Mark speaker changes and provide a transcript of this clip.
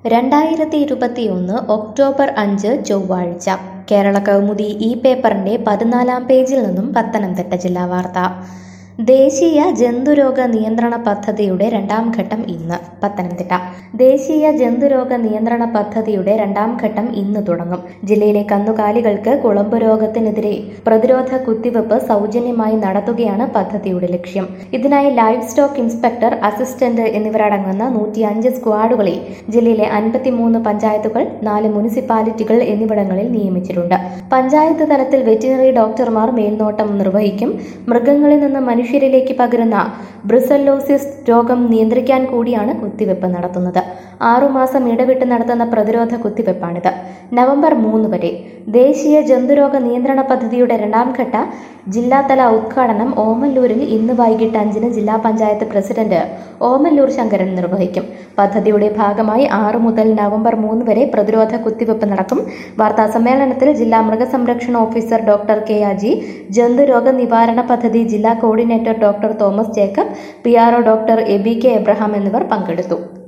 Speaker 1: രണ്ടായിരത്തി ഇരുപത്തിയൊന്ന് ഒക്ടോബർ അഞ്ച് ചൊവ്വാഴ്ച കേരള കൗമുദി ഈ പേപ്പറിന്റെ പതിനാലാം പേജിൽ നിന്നും പത്തനംതിട്ട ജില്ലാ വാർത്ത ദേശീയ ജന്തുരോഗ നിയന്ത്രണ പദ്ധതിയുടെ രണ്ടാം ഘട്ടം ഇന്ന് പത്തനംതിട്ട ദേശീയ ജന്തുരോഗ നിയന്ത്രണ പദ്ധതിയുടെ രണ്ടാം ഘട്ടം ഇന്ന് തുടങ്ങും ജില്ലയിലെ കന്നുകാലികൾക്ക് കുളമ്പ് രോഗത്തിനെതിരെ പ്രതിരോധ കുത്തിവയ്പ് സൗജന്യമായി നടത്തുകയാണ് പദ്ധതിയുടെ ലക്ഷ്യം ഇതിനായി ലൈവ് സ്റ്റോക്ക് ഇൻസ്പെക്ടർ അസിസ്റ്റന്റ് എന്നിവരടങ്ങുന്ന നൂറ്റിയഞ്ച് സ്ക്വാഡുകളെ ജില്ലയിലെ അൻപത്തിമൂന്ന് പഞ്ചായത്തുകൾ നാല് മുനിസിപ്പാലിറ്റികൾ എന്നിവിടങ്ങളിൽ നിയമിച്ചിട്ടുണ്ട് പഞ്ചായത്ത് തലത്തിൽ വെറ്റിനറി ഡോക്ടർമാർ മേൽനോട്ടം നിർവഹിക്കും മൃഗങ്ങളിൽ നിന്ന് മനുഷ്യരിലേക്ക് പകരുന്ന ബ്രിസല്ലോസിസ് രോഗം നിയന്ത്രിക്കാൻ കൂടിയാണ് കുത്തിവെപ്പ് നടത്തുന്നത് ആറുമാസം ഇടവിട്ട് നടത്തുന്ന പ്രതിരോധ കുത്തിവെപ്പാണിത് നവംബർ മൂന്ന് വരെ ദേശീയ ജന്തുരോഗ നിയന്ത്രണ പദ്ധതിയുടെ രണ്ടാം ഘട്ട ജില്ലാതല ഉദ്ഘാടനം ഓമല്ലൂരിൽ ഇന്ന് വൈകിട്ട് അഞ്ചിന് ജില്ലാ പഞ്ചായത്ത് പ്രസിഡന്റ് ഓമല്ലൂർ ശങ്കരൻ നിർവഹിക്കും പദ്ധതിയുടെ ഭാഗമായി ആറ് മുതൽ നവംബർ മൂന്ന് വരെ പ്രതിരോധ കുത്തിവെപ്പ് നടക്കും വാർത്താ സമ്മേളനത്തിൽ ജില്ലാ മൃഗസംരക്ഷണ ഓഫീസർ ഡോക്ടർ കെ അജി ജന്തുരോഗ നിവാരണ പദ്ധതി ജില്ലാ coordinator doctor Thomas Jacob P R O doctor Abi K Abraham എന്നിവർ പങ്കെടുത്തു